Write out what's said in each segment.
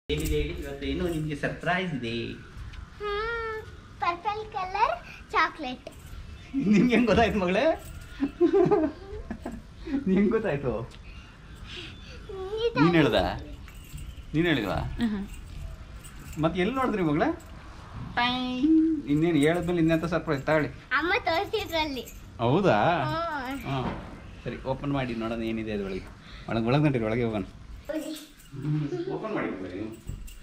ಏನಿದೆ ಹೇಳಿ ಇವತ್ತೇನು ನಿಮಗೆ ಸರ್ಪ್ರೈಸ್ ಇದೆ ಪರ್ಪಲ್ ಕಲರ್ ಚಾಕ್ಲೇಟ್ ನಿಮ್ಗೆ ಹೆಂಗ್ ಗೊತ್ತಾಯ್ತು ಮಗಳೇ ನಿಮ್ಗೆ ಗೊತ್ತಾಯ್ತು ನೀನು ಹೇಳ್ದ ನೀನು ಹೇಳಿಲ್ವಾ ಮತ್ತೆ ಎಲ್ಲಿ ನೋಡಿದ್ರಿ ಮಗಳೇ ಇನ್ನೇನು ಹೇಳಿದ್ಮೇಲೆ ಇನ್ನೆಂತ ಸರ್ಪ್ರೈಸ್ ತಗೊಳ್ಳಿ ಅಮ್ಮ ತೋರಿಸಿದ್ರಲ್ಲಿ ಹೌದಾ ಹಾಂ ಸರಿ ಓಪನ್ ಮಾಡಿ ನೋಡೋಣ ಏನಿದೆ ಅದ್ರೊಳಗೆ ಒಳಗೆ ಒಳಗೆ ನಡೀರಿ ಒಳಗೆ ಹೋಗೋಣ ಓಪನ್ ಮಾಡಿ ಮಗಳೇ ನೀವು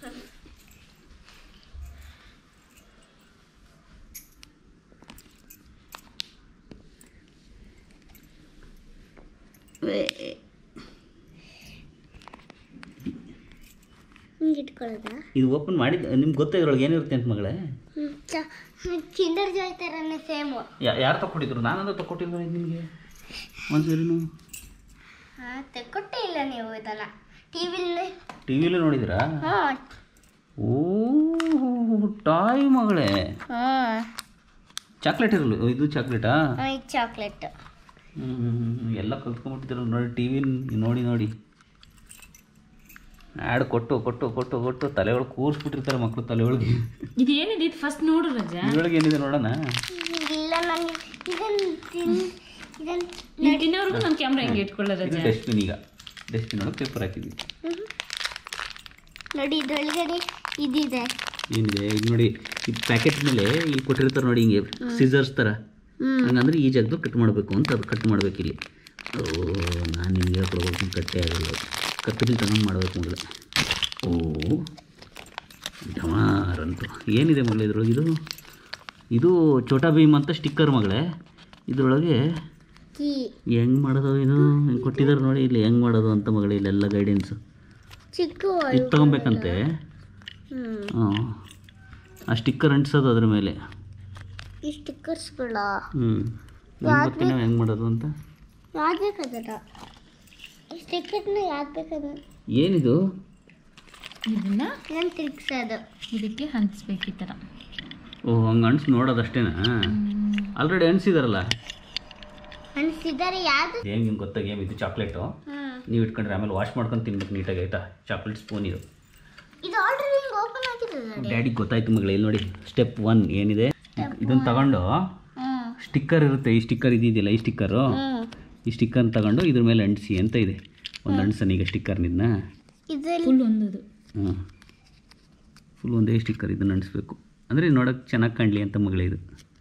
ಹಿಂಗೆ ಇಟ್ಕೊಳ್ಳೋದಾ ಇದು ಓಪನ್ ಮಾಡಿದ್ದು ನಿಮ್ಗೆ ಗೊತ್ತಾ ಇದ್ರೊಳಗೆ ಏನಿರುತ್ತೆ ಅಂತ ಮಗಳೇ ಕಿಂಡರ್ ಜಾಯ್ ಥರನೇ ಸೇಮು ಯಾರು ತಗೊಟ್ಟಿದ್ರು ನಾನಂದ್ರೆ ತಗೊಟ್ಟಿಲ್ಲ ನಿಮಗೆ ಒಂದ್ಸರಿನು ಹಾಂ ತೆಕ್ಕೊಟ್ಟೇ ಇಲ್ಲ ನೀವು ಇದನ್ನ ಟಿವಿಲಿ ಟಿ ವಿಲಿ ನೋಡಿದ್ರಾ ಹಾಂ ಓ ಟಾಯ್ ಮಗಳೇ ಹಾಂ ಚಾಕ್ಲೇಟ್ ಇರಲ್ಲ ಇದು ಚಾಕ್ಲೇಟಾ ಈ ಚಾಕ್ಲೇಟ್ ಹ್ಮ್, ಎಲ್ಲ ಕಲ್ತ್ಕೊಂಡ್ಬಿಟ್ಟಿದ್ರು ನೋಡಿ ಟಿ ವಿ ನೋಡಿ ನೋಡಿ ಆ್ಯಡ್ ಕೊಟ್ಟು ಕೊಟ್ಟು ಕೊಟ್ಟು ಕೊಟ್ಟು ತಲೆ ಒಳಗೆ ಕೂರಿಸ್ಬಿಟ್ಟಿರ್ತಾರೆ ಮಕ್ಕಳು ತಲೆ ಒಳಗೆ ಇದು ಏನಿದೆ ಇದು ಫಸ್ಟ್ ನೋಡು ರಜಾ ಇದ್ರೊಳಗೆ ಏನಿದೆ ನೋಡೋಣ ಇಲ್ಲ ನನಗೆ ಇದನ್ನು ತಿನ್ ಇದನ್ನು ನೀನು ತಿನ್ನೋರ್ಗು ನನ್ನ ಕ್ಯಾಮ್ರಾ ಹೆಂಗೆ ಇಟ್ಕೊಳ್ಳೋ ಇದು ರಜಾ ಡಸ್ಟ್ಬಿನ್ ಈಗ ಡಸ್ಟ್ಬಿನ್ ಒಳಗೆ ಪೇಪರ್ ಹಾಕಿದ್ವಿ ನೋಡಿ ಇದ್ರೊಳಗಡೆ ಇದಿದೆ ಏನಿದೆ ಇದು ನೋಡಿ ಈ ಪ್ಯಾಕೆಟ್ ಮೇಲೆ ಇಲ್ಲಿ ಕೊಟ್ಟಿರ್ತಾರೆ ನೋಡಿ ಹಿಂಗೆ ಸಿಸರ್ಸ್ ಥರ ಹಂಗಂದ್ರೆ ಈ ಜಾಗದಲ್ಲಿ ಕಟ್ ಮಾಡಬೇಕು ಅಂತ ಅದು ಕಟ್ ಮಾಡ್ಬೇಕು ಇಲ್ಲಿ ಓ ನಾನು ನಿಮ್ಗೆ ಹೇಳ್ಕೊಡ್ಬೇಕು ಕಟ್ಟೆ ಆಗಲ್ಲ ಕತ್ತರಿ ತಗೊಂಡು ಮಾಡ್ಬೇಕು ಮಗಳೇ ಓ ಡಮಾರ್ ಅಂತ ಏನಿದೆ ಮಗಳೇ ಇದ್ರೊಳಗೆ ಇದು ಇದು ಛೋಟಾ ಭೀಮ್ ಅಂತ ಸ್ಟಿಕ್ಕರ್ ಮಗಳೇ ಇದ್ರೊಳಗೆ ಕೀ ಹೆಂಗೆ ಮಾಡೋದು ಇದು ಹೆಂಗೆ ಕೊಟ್ಟಿದ್ದಾರೆ ನೋಡಿ ಇಲ್ಲಿ ಹೆಂಗೆ ಮಾಡೋದು ಅಂತ ಮಗಳೇ ಇಲ್ಲೆಲ್ಲ ಗೈಡೆನ್ಸು ಚಿಕ್ಕ ಇದು ತೊಗೊಬೇಕಂತೆ ಹ್ಞೂ ಹಾಂ ಆ ಸ್ಟಿಕ್ಕರ್ ಅಂಟಿಸೋದು ಅದ್ರ ಮೇಲೆ ಈ ಸ್ಟಿಕ್ಕರ್ಸ್ಗಳ ಹ್ಞೂ ಗೊತ್ತಿಲ್ಲ ಹೆಂಗೆ ಮಾಡೋದು ಅಂತ ಯಾವ್ದು ಬೇಕದರ ಈ ಸ್ಟಿಕ್ಕರ್ನ ಯಾವ್ದು ಬೇಕದ ಏನಿದು ಇದನ್ನ ನಾನು ತಿರ್ಗ್ಸೋದು ಇದಕ್ಕೆ ಹಂಚ್ಬೇಕು ಈ ಥರ ಓ ಹಂಗೆ ಅನ್ಸಿ ನೋಡೋದಷ್ಟೇನಾ ಆಲ್ರೆಡಿ ಅನ್ಸಿದಾರಲ್ಲ ಅನಿಸಿದರೆ ಯಾವುದು ಏನು ನಿಮ್ಗೆ ಗೊತ್ತಾಗ ಏನು ಇದು ಚಾಕ್ಲೇಟು ಹ್ಞೂ ನೀವು ಇಟ್ಕೊಂಡ್ರೆ ಆಮೇಲೆ ವಾಶ್ ಮಾಡ್ಕೊಂಡು ತಿನ್ಬೇಕು ನೀಟಾಗಿ ಆಯ್ತಾ ಚಾಕ್ಲೇಟ್ ಸ್ಪೂನ್ ಇದು ಇದು ಆಲ್ರೆಡಿ ಹಿಂಗೆ ಓಪನ್ ಆಗಿದೆ ಡ್ಯಾಡಿಗೆ ಗೊತ್ತಾಯ್ತು ಮಗಳೇ ಇಲ್ಲಿ ನೋಡಿ ಸ್ಟೆಪ್ ಒನ್ ಏನಿದೆ ಇದನ್ನು ತಗೊಂಡು ಹ್ಞೂ ಸ್ಟಿಕ್ಕರ್ ಇರುತ್ತೆ ಈ ಸ್ಟಿಕ್ಕರ್ ಇದೆಯಲ್ಲ ಈ ಸ್ಟಿಕ್ಕರು ಹ್ಞೂ ಈ ಸ್ಟಿಕ್ಕರ್ ತಗೊಂಡು ಇದ್ರ ಮೇಲೆ ಅಂಟಿಸಿ ಅಂತ ಇದೆ ಒಂದು ಅಂಟಿಸನ ಈಗ ಸ್ಟಿಕ್ಕರ್ನಿಂದ ಇದರಲ್ಲಿ ಫುಲ್ ಒಂದದು ಹ್ಞೂ ಫುಲ್ ಒಂದೇ ಸ್ಟಿಕ್ಕರ್ ಇದನ್ನು ಅಂಟಿಸ್ಬೇಕು ಅಂದರೆ ನೋಡೋಕೆ ಚೆನ್ನಾಗಿ ಕಾಣಲಿ ಅಂತ ಮಗಳೇ ಇದು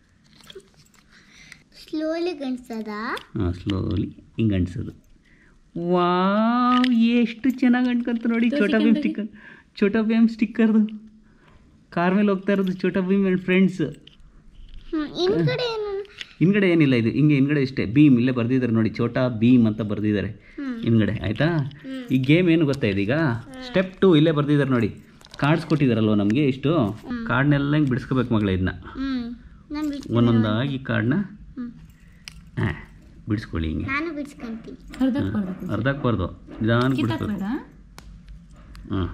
ಸ್ಲೋಲಿ ಗಣಿಸೋದಾ ಹಾಂ ಸ್ಲೋಲಿ ಹಿಂಗೆ ಅಂಟಿಸೋದು ವಾವ್ ಎಷ್ಟು ಚೆನ್ನಾಗಿ ಅಂಟ್ಕೊಂತ ನೋಡಿ ಛೋಟಾ ಭೀಮ್ ಸ್ಟಿಕ್ಕರ್ ಛೋಟಾ ಭೀಮ್ ಸ್ಟಿಕ್ಕರ್ದು ಕಾರ್ ಮೇಲೆ ಹೋಗ್ತಾ ಇರೋದು ಛೋಟಾ ಭೀಮ್ ಆ್ಯಂಡ್ ಫ್ರೆಂಡ್ಸ್ ಹ್ಞೂ ಹಿಂದ್ಗಡೆ ಏನು ಹಿಂದ್ಗಡೆ ಏನಿಲ್ಲ ಇದು ಹಿಂಗೆ ಹಿಂದ್ಗಡೆ ಇಷ್ಟೇ ಭೀಮ್ ಇಲ್ಲೇ ಬರ್ದಿದ್ದಾರೆ ನೋಡಿ ಛೋಟಾ ಭೀಮ್ ಅಂತ ಬರ್ದಿದ್ದಾರೆ ಹಿಂದ್ಗಡೆ ಆಯಿತಾ ಈ ಗೇಮ್ ಏನು ಗೊತ್ತಾ ಇದೀಗ ಸ್ಟೆಪ್ ಟು ಇಲ್ಲೇ ಬರ್ದಿದ್ದಾರೆ ನೋಡಿ ಕಾರ್ಡ್ಸ್ ಕೊಟ್ಟಿದ್ದಾರಲ್ವ ನಮಗೆ ಇಷ್ಟು ಕಾರ್ಡ್ನೆಲ್ಲ ಹಿಂಗೆ ಬಿಡಿಸ್ಕೋಬೇಕು ಮಗಳೇ ಇದನ್ನ ಹ್ಞೂ ನಾನು ಬಿಡ್ಸ್ ಒಂದೊಂದಾಗಿ ಕಾರ್ಡ್ನ ಹ್ಞೂ ಹಾಂ ಬಿಡಿಸ್ಕೊಳ್ಳಿ ಹಿಂಗೆ ನಾನು ಬಿಡ್ಸ್ಕೊಂತೀನಿ ಅರ್ಧಕ್ಕೆ ಬರ್ಬೇಕು ಅರ್ಧಕ್ಕೆ ಬರ್ದು ನಿಧಾನ ಬಿಡಿಸ್ಬೇಕು ಕಿತ್ತಾಕ್ಬೇಡ ಹಾಂ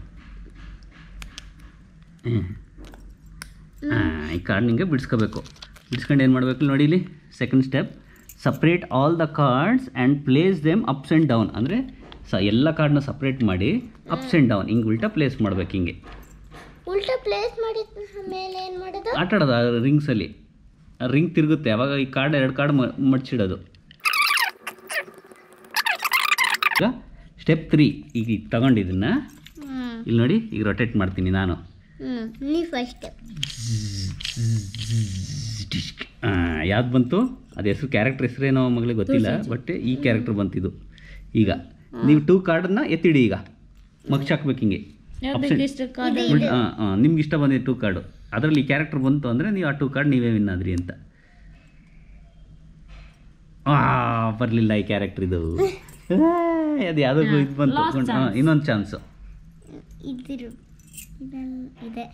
ಹಾಂ ಈ ಕಾರ್ಡ್ ನಿಂಗೆ ಬಿಡಿಸ್ಕೋಬೇಕು ಬಿಡಿಸ್ಕೊಂಡು ಏನು ಮಾಡಬೇಕು ನೋಡಿ ಇಲ್ಲಿ second step separate all the cards and place them ups and down ಅಂದರೆ ಸ ಎಲ್ಲ ಕಾರ್ಡ್ನ ಸಪ್ರೇಟ್ ಮಾಡಿ ಅಪ್ಸ್ ಆ್ಯಂಡ್ ಡೌನ್ ಹಿಂಗೆ ಉಲ್ಟಾ ಪ್ಲೇಸ್ ಮಾಡ್ಬೇಕು ಹಿಂಗೆ ಉಲ್ಟಾ ಪ್ಲೇಸ್ ಮಾಡಿದ ಮೇಲೆ ಏನು ಮಾಡೋದು ಆಟ ಆಡೋದು ಆ ರಿಂಗ್ಸಲ್ಲಿ ಆ ರಿಂಗ್ ತಿರುಗುತ್ತೆ ಅವಾಗ ಈ ಕಾರ್ಡ್ ಎರಡು ಕಾರ್ಡ್ ಮಡ್ಚಿಡೋದು ಈಗ ಸ್ಟೆಪ್ ತ್ರೀ ಈಗ ಈಗ ತಗೊಂಡಿದ್ದನ್ನ ಹ್ಞೂ ಇಲ್ಲಿ ನೋಡಿ ಈಗ ರೊಟೇಟ್ ಮಾಡ್ತೀನಿ ನಾನು ಹ್ಞೂ ನೀ ಫಸ್ಟ್ ಯಾವ್ದು ಬಂತು ಅದು ಹೆಸರು ಕ್ಯಾರೆಕ್ಟರ್ ಹೆಸರೇನೋ ಮಗಳಿಗೆ ಗೊತ್ತಿಲ್ಲ ಬಟ್ ಈ ಕ್ಯಾರೆಕ್ಟರ್ ಬಂತಿದ್ದು ಈಗ ನೀವು ಟೂ ಕಾರ್ಡನ್ನ ಎತ್ತಿಡಿ ಈಗ ಮಗ್ಚ್ ಹಾಕ್ಬೇಕು ಹಿಂಗೆ ಯಾವ್ದಕ್ಕೆ ಇಷ್ಟ ಕಾರ್ಡ್ ಹಾಂ ಹಾಂ ನಿಮ್ಗೆ ಇಷ್ಟ ಬಂದಿದೆ ಟೂ ಕಾರ್ಡು ಅದರಲ್ಲಿ ಈ ಕ್ಯಾರೆಕ್ಟರ್ ಬಂತು ಅಂದರೆ ನೀವು ಆ ಟೂ ಕಾರ್ಡ್ ನೀವೇ ವಿನ್ ಆದ್ರಿ ಅಂತ ಆ ಬರಲಿಲ್ಲ ಈ ಕ್ಯಾರೆಕ್ಟರ್ ಇದು ಆ, ಅದು ಯಾವುದೋ ಇದು ಬಂತು Last ಹಾಂ ಇನ್ನೊಂದು ಚಾನ್ಸು ಇದಿರು ಇದನ್ನು ಇದೆ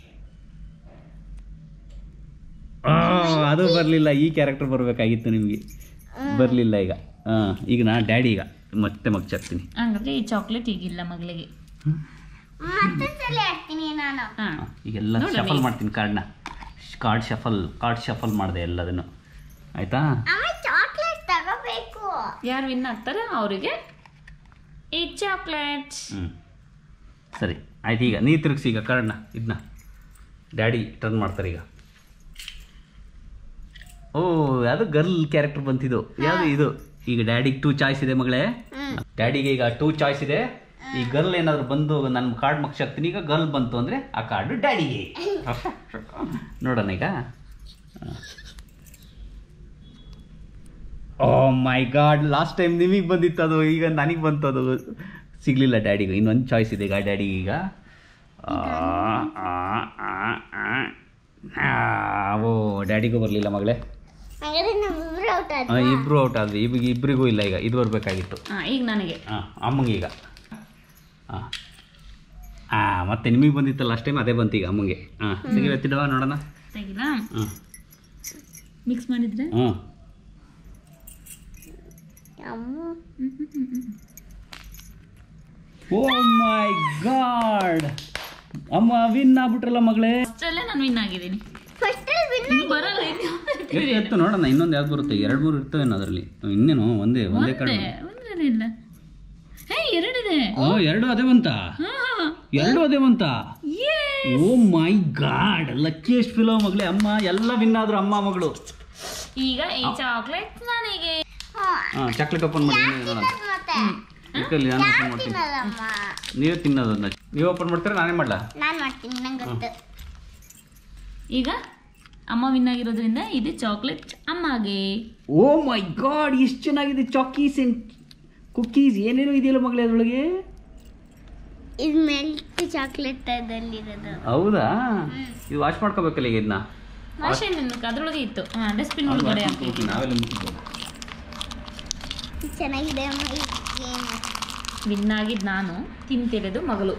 ಅದು ಬರಲಿಲ್ಲ ಈ ಕ್ಯಾರೆಕ್ಟರ್ ಬರಬೇಕಾಗಿತ್ತು ನಿಮಗೆ ಬರಲಿಲ್ಲ ಈಗ ಹಾಂ ಈಗ ನಾ ಡ್ಯಾಡಿ ಈಗ ಮತ್ತೆ ಮಗ್ಚಾಕ್ತೀನಿ ಹಂಗಾದ್ರೆ ಈ ಚಾಕ್ಲೇಟ್ ಈಗಿಲ್ಲ ಮಗಳಿಗೆ ಮತ್ತೊಂದ್ಸಲ ಹಾಕ್ತೀನಿ ನಾನು ಹಾಂ ಈಗೆಲ್ಲ ಶಫಲ್ ಮಾಡ್ತೀನಿ ಕಾರ್ಡ್ನ ಕಾರ್ಡ್ ಶಫಲ್ ಕಾರ್ಡ್ ಶಫಲ್ ಮಾಡಿದೆ ಎಲ್ಲದನ್ನು ಆಯಿತಾ ಅಮ್ಮ ಚಾಕ್ಲೇಟ್ ತಗೋಬೇಕು ಯಾರು ವಿನ್ ಆಗ್ತಾರೆ ಅವರಿಗೆ ಈ ಚಾಕ್ಲೇಟ್ ಹ್ಞೂ ಸರಿ ಆಯ್ತು ಈಗ ನೀ ತಿರುಗಿಸಿ ಈಗ ಕರ್ಣ ಇದನ್ನ ಡ್ಯಾಡಿ ಟರ್ನ್ ಮಾಡ್ತಾರೆ ಈಗ ಓ ಯಾವುದು ಗರ್ಲ್ ಕ್ಯಾರೆಕ್ಟರ್ ಬಂತಿದ್ದು ಯಾವುದು ಇದು ಈಗ ಡ್ಯಾಡಿಗೆ ಟೂ ಚಾಯ್ಸ್ ಇದೆ ಮಗಳೇ ಡ್ಯಾಡಿಗೆ ಈಗ ಟೂ ಚಾಯ್ಸ್ ಇದೆ ಈ ಗರ್ಲ್ ಏನಾದ್ರು ಬಂದು ನನ್ನ ಕಾರ್ಡ್ ಮಗ್ಸ್ ಹಾಕ್ತೀನಿ ಈಗ ಗರ್ಲ್ ಬಂತು ಅಂದರೆ ಆ ಕಾರ್ಡು ಡ್ಯಾಡಿಗೆ ನೋಡೋಣ ಈಗ oh my god last time ನಿಮಗೆ ಬಂದಿತ್ತು ಅದು ಈಗ ನನಗೆ ಬಂತು ಅದು ಸಿಗಲಿಲ್ಲ ಡ್ಯಾಡಿಗೆ ಇನ್ನೊಂದು ಚಾಯ್ಸ್ ಇದೆ ಈಗ ಡ್ಯಾಡಿಗೆ ಈಗ ಆ, ಆ, ಆ, ಆ. ಆ, ಓ ಡ್ಯಾಡಿಗೂ ಬರಲಿಲ್ಲ ಮಗಳೇ ಹಾಗಾದ್ರೆ ನಮ್ಮಿಬ್ರು ಔಟ್ ಆ, ಇಬ್ರು ಔಟ್ ಆದ್ವಿ ಇವಾಗ ಇಬ್ಬರಿಗೂ ಇಲ್ಲ ಈಗ ಇದು ಬರಬೇಕಾಗಿತ್ತು ಹಾಂ ಈಗ ನನಗೆ ಹಾಂ ಅಮ್ಮಂಗೆ ಈಗ ಹಾಂ ಹಾಂ ಮತ್ತೆ ನಿಮಗೆ ಬಂದಿತ್ತು ಲಾಸ್ಟ್ ಟೈಮ್ ಅದೇ ಬಂತು ಈಗ ಅಮ್ಮಂಗೆ ಹಾಂ ಸಿಗಿರತ್ತಿಡವ ನೋಡೋಣ ತೆಗಿಲ್ಲ ಹಾಂ ಮಿಕ್ಸ್ ಮಾಡಿದ್ರೆ ಹ್ಞೂ ಓ ಮೈ ಗಾಡ್ ಅಮ್ಮ ವಿನ್ ಆಗ್ಬಿಟ್ರಲ್ಲ ಮಗಳೇ ಅಷ್ಟರಲ್ಲೇ ನಾನು ವಿನ್ ಆಗಿದ್ದೀನಿ ಫಸ್ಟ್ ಇದು ಬರಲ್ಲ ಇದು ಎಷ್ಟು ಎತ್ತು ನೋಡೋಣ ಇನ್ನೊಂದು ಯಾವ್ದು ಬರುತ್ತೆ ಎರಡು ಮೂರು ಇರ್ತವೇನೋ ಅದರಲ್ಲಿ ಇನ್ನೇನು ಒಂದೇ ಒಂದೇ ಕಡೆ ಒಂದೇ ಒಂದೇ ಇಲ್ಲ ಹೇ ಎರಡಿದೆ ಓ ಎರಡು ಅದೇ ಬಂತ ಹಾ ಎರಡು ಅದೇ ಬಂತ ಯೇ ಓ ಮೈ ಗಾಡ್ ಲಕ್ಕಿಯಸ್ಟ್ ಫಿಲೋ ಮಗಳೇ ಅಮ್ಮ ಎಲ್ಲ ವಿನ್ ಆದ್ರು ಅಮ್ಮ ಮಗಳು ಈಗ ಈ ಚಾಕ್ಲೇಟ್ ನನಗೆ ಹಾಂ ಚಾಕ್ಲೇಟ್ ಓಪನ್ ಮಾಡಿ ಏನಿದೆ ನೋಡೋಣ ಮತ್ತೆ ಇಟ್ಕೊಳ್ಳಿ ನಾನು ಓಪನ್ ಮಾಡ್ತೀನಿ ತಿನ್ನೋದಮ್ಮ ನೀವೇ ತಿನ್ನೋದು ಅದನ್ನ ನೀವು ಓಪನ್ ಮಾಡ್ತೀರಾ ನಾನೇ ಮಾಡ್ಲಾ ನಾನ್ ಮಾಡ್ತೀನಿ ನಂಗೆ ಗೊತ್ತು ಈಗ ಅಮ್ಮ ವಿನ್ ಆಗಿರೋದ್ರಿಂದ ಇದು ಚಾಕ್ಲೇಟ್ ಅಮ್ಮಗೆ ಓ ಮೈ ಗಾಡ್ ಎಷ್ಟು ಚೆನ್ನಾಗಿದೆ ಚಾಕೀಸ್ ಅಂಡ್ ಕುಕ್ಕೀಸ್ ಏನೇನೋ ಇದೆಯಲ್ಲ ಮಗಳೇ ಅದರೊಳಗೆ ಇದು ಮೆಲ್ಟ್ ಚಾಕ್ಲೇಟ್ ಅದಲ್ಲಿರೋದು ಹೌದಾ ಇದು ವಾಶ್ ಮಾಡ್ಕೋಬೇಕಲ್ಲ ಈಗ ಇದನ್ನ ವಾಷಿಂಗ್ ಅದ್ರೊಳಗೆ ಇತ್ತು ಹಾಂ ಡಸ್ಟ್ಬಿನ್ ಒಳಗಡೆ ಹಾಕಿ ನಾವೆಲ್ಲ ಮುಟ್ಟಿದ್ದು ಇದು ಚೆನ್ನಾಗಿದೆ ಅಮ್ಮ ಇದು ಏನು ವಿನ್ ಆಗಿದ್ದು ನಾನು ತಿಂತಿರೋದು ಮಗಳು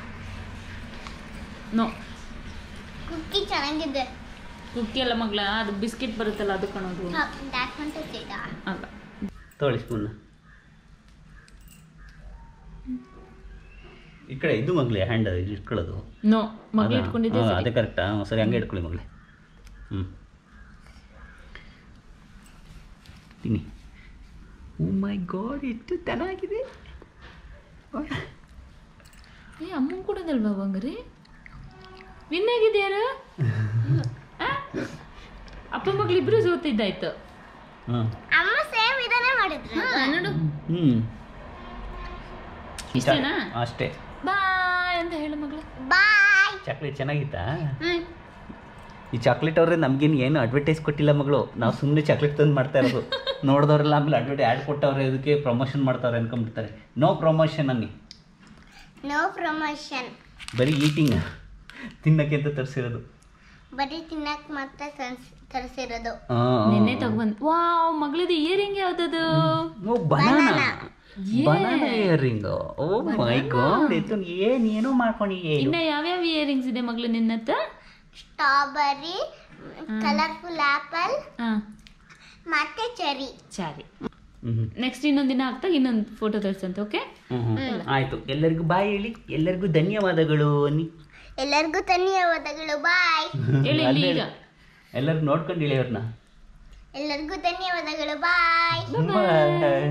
ನೋ ಕುಕ್ಕಿ ಚೆನ್ನಾಗಿದೆ ಕುಕ್ಕಿ ಎಲ್ಲ ಮಗಳ ಅದು ಬಿಸ್ಕೆಟ್ ಬರುತ್ತಲ್ಲ ಅದು ಕಣೋದು ಹಾಕ್ಕೊಂತ ಅಲ್ಲ ತಗೊಳ್ಳಿ ಸ್ಪೂನ್ ಈ ಕಡೆ ಇದು ಮಗಳೇ ಹ್ಯಾಂಡ್ ಇಟ್ಕೊಳ್ಳೋದು ನೋ ಮಗಳು ಅದಾ? ಇಟ್ಕೊಂಡಿದ್ದೆ ಹಾ, ಸರಿ. ಅದೇ ಕರೆಕ್ಟಾ ಸರಿ ಹಂಗೆ ಇಟ್ಕೊಳ್ಳಿ ಮಗಳೇ ಹ್ಞೂ ತಿನ್ನಿ ಓ ಮೈ ಗಾಡ್ ಎಷ್ಟು ಚೆನ್ನಾಗಿದೆ ಏ ಅಮ್ಮಂಗೆ ಕೊಡೋದಲ್ವಾ ಬಂಗಾರಿ ವಿನ್ ಆಗಿದ್ಯಾರು ಆ? ಅಪ್ಪ ಮಗಳಿಬ್ರು ಸೋತಿದ್ದಾಯ್ತು ಹಾಂ ಅಮ್ಮ ಸೇಮ್ ಇದನ್ನೇ ಮಾಡಿದ್ರು ಹಾ, ನೋಡು ಹ್ಞೂ ಇಷ್ಟೇನಾ ಅಷ್ಟೇ ಬಾಯ್ ಅಂತ ಹೇಳು ಮಗಳು ಬಾಯ್ ಚಾಕ್ಲೇಟ್ ಚೆನ್ನಾಗಿತ್ತಾ ಹ್ಮ್ ಈ ಚಾಕ್ಲೇಟ್ ಅವ್ರೆ ನಮ್ಗೇನು ಏನು ಅಡ್ವರ್ಟೈಸ್ ಕೊಟ್ಟಿಲ್ಲ ಮಗಳು ನಾವು ಸುಮ್ಮನೆ ಚಾಕ್ಲೇಟ್ ತಂದು ಮಾಡ್ತಾ ಇರೋದು ನೋಡಿದವ್ರೆಲ್ಲ ಆಮೇಲೆ ಅಡ್ವರ್ಟೈ ಆ್ಯಡ್ ಕೊಟ್ಟವ್ರೆ ಇದಕ್ಕೆ ಪ್ರಮೋಷನ್ ಮಾಡ್ತಾವ್ರೆ ಅನ್ಕೊಂಡ್ಬಿಡ್ತಾರೆ ನೋ ಪ್ರಮೋಷನ್ ಅನ್ನಿ ನೋ ಪ್ರಮೋಷನ್ ಬರೀ ಈಟಿಂಗ್ ತಿನ್ನಕ್ಕೆ ಅಂತ ತರಿಸಿರೋದು ಬರೀ ತಿನ್ನಕ್ ಮಾತ್ರ ತರ್ಸ್- ತರ್ಸಿರೋದು ನಿನ್ನೆ ತಗೊಂಡ್ ವಾವ್ ಮಗಳಿದು ಇಯರಿಂಗ್ ಯಾವ್ದದು oh banana banana earring oh my god ಇದು ಏನೇನೋ ಮಾಡ್ಕೊಂಡು ಇನ್ನ ಯಾವ್ಯಾವ ಇಯರಿಂಗ್ಸ್ ಇದೆ ಮಗಳು ನಿನ್ನ ಹತ್ರ ಸ್ಟ್ರಾಬೆರಿ ಕಲರ್ಫುಲ್ ಆಪಲ್ ಹಾ ಮತ್ತೆ ಚೆರಿ ಸರಿ ಹ್ಞೂ ನೆಕ್ಸ್ಟ್ ಇನ್ನೊಂದ್ ದಿನ ಆಗ್ತಾ ಇನ್ನೊಂದು ಫೋಟೋ ತೋರಿಸಂತ ಓಕೆ ಹ್ಞೂ ಆಯಿತು ಎಲ್ಲರಿಗೂ ಬಾಯ್ ಹೇಳಿ ಎಲ್ಲರಿಗೂ ಧನ್ಯವಾದಗಳು ಅನ್ನಿ ಎಲ್ಲರಿಗೂ ಧನ್ಯವಾದಗಳು ಬಾಯ್ ಹೇಳಿ ಇಲ್ಲಿ ಈಗ ಎಲ್ಲರಿಗೂ ನೋಡ್ಕೊಂಡು ಹೇಳಿ ಅವ್ರನ್ನ ಎಲ್ಲರಿಗೂ ಧನ್ಯವಾದಗಳು ಬಾಯ್ ಬಾಯ್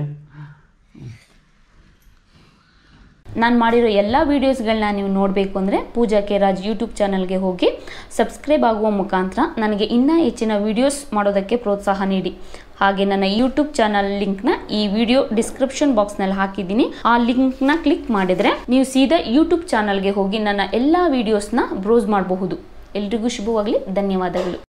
ನಾನು ಮಾಡಿರೋ ಎಲ್ಲ ವೀಡಿಯೋಸ್ಗಳನ್ನ ನೀವು ನೋಡಬೇಕು ಅಂದರೆ ಪೂಜಾ ಕೆ ರಾಜ್ ಯೂಟ್ಯೂಬ್ ಚಾನಲ್ಗೆ ಹೋಗಿ ಸಬ್ಸ್ಕ್ರೈಬ್ ಆಗುವ ಮುಖಾಂತರ ನನಗೆ ಇನ್ನೂ ಹೆಚ್ಚಿನ ವೀಡಿಯೋಸ್ ಮಾಡೋದಕ್ಕೆ ಪ್ರೋತ್ಸಾಹ ನೀಡಿ ಹಾಗೆ ನನ್ನ ಯೂಟ್ಯೂಬ್ ಚಾನಲ್ ಲಿಂಕ್ನ ಈ ವಿಡಿಯೋ ಡಿಸ್ಕ್ರಿಪ್ಷನ್ ಬಾಕ್ಸ್ನಲ್ಲಿ ಹಾಕಿದ್ದೀನಿ ಆ ಲಿಂಕ್ನ ಕ್ಲಿಕ್ ಮಾಡಿದರೆ ನೀವು ಸೀದಾ ಯೂಟ್ಯೂಬ್ ಚಾನಲ್ಗೆ ಹೋಗಿ ನನ್ನ ಎಲ್ಲ ವೀಡಿಯೋಸ್ನ ಬ್ರೌಸ್ ಮಾಡಬಹುದು ಎಲ್ರಿಗೂ ಶುಭವಾಗಲಿ ಧನ್ಯವಾದಗಳು